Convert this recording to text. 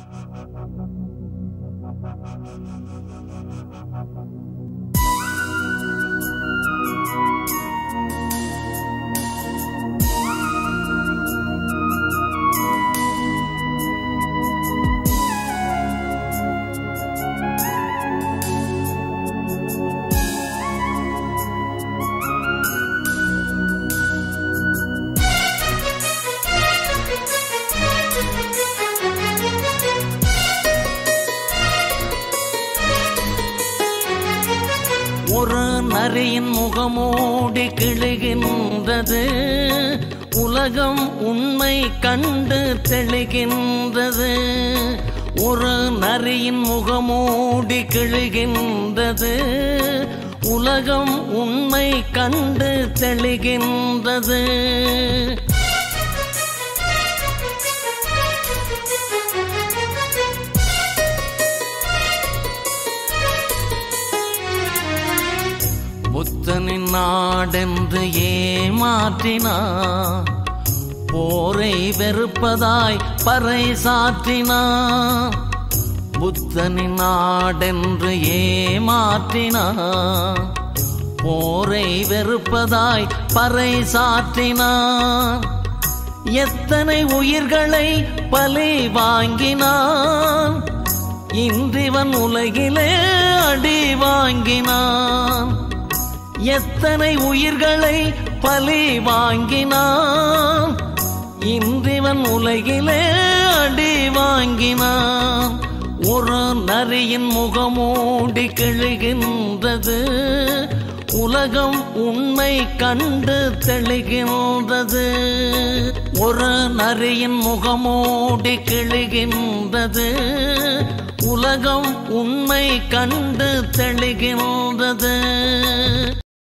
ஒரு நரியின் முகமூடி கிழுகின்றது உலகம் உண்மை கண்டு தெளிகின்றது ஒரு நரியின் முகமூடி கிழுகின்றது உலகம் உண்மை கண்டு தெளிகின்றது புத்தனின் நாடென்று ஏமாற்றினான் போரை வெறுப்பதாய் பறை சாற்றினான் புத்தனின் நாடென்று ஏமாற்றினான் போரை வெறுப்பதாய் பறை சாற்றினான் எத்தனை உயிர்களை பலி வாங்கினான் இன்றிவன் உலகிலே அடி வாங்கினான் எத்தனை உயிர்களை பலி வாங்கினான் இன்றிவன் உலகிலே அடி வாங்கினான் ஒரு நரியின் முகமூடி கிழுகின்றது உலகம் உண்மை கண்டு தெளிகின்றது ஒரு நரியின் முகமூடி கிழுகின்றது உலகம் உண்மை கண்டு தெளிகின்றது